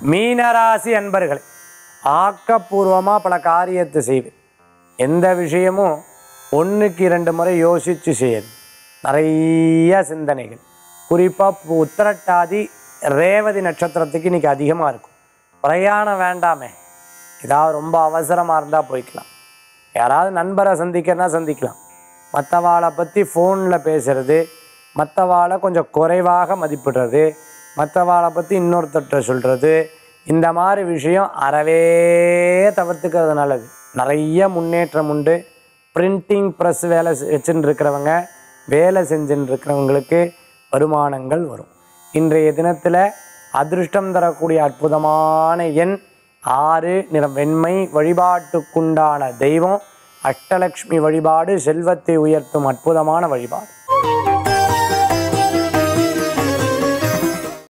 மீனராசி அன்பர்கள் ஆக்கப்பூர்வமாக பல காரியத்தை செய்து எந்த விஷயமும் ஒன்றுக்கு இரண்டு முறை யோசித்து செய்யுது நிறைய சிந்தனைகள் குறிப்பாக உத்திரட்டாதி ரேவதி நட்சத்திரத்துக்கு இன்னைக்கு அதிகமாக இருக்கும் பிரயாணம் வேண்டாமே ஏதாவது ரொம்ப அவசரமாக இருந்தால் போய்க்கலாம் யாராவது நண்பரை சந்திக்கிறனா சந்திக்கலாம் மற்றவாளை பற்றி ஃபோனில் பேசுறது மற்றவாளை கொஞ்சம் குறைவாக மதிப்பிடுறது மற்றவாளை பற்றி இன்னொருத்தட்ட சொல்கிறது இந்த மாதிரி விஷயம் அறவே தவிர்த்துக்கிறது நல்லது நிறைய முன்னேற்றம் உண்டு பிரிண்டிங் ப்ரெஸ் வேலை செ- வச்சுன்னு இருக்கிறவங்க வேலை செஞ்சுன்னு இருக்கிறவங்களுக்கு வருமானங்கள் வரும் இன்றைய தினத்தில் அதிர்ஷ்டம் தரக்கூடிய அற்புதமான எண் ஆறு நிறம் வெண்மை வழிபாட்டுக்குண்டான தெய்வம் அஷ்டலக்ஷ்மி வழிபாடு செல்வத்தை உயர்த்தும் அற்புதமான வழிபாடு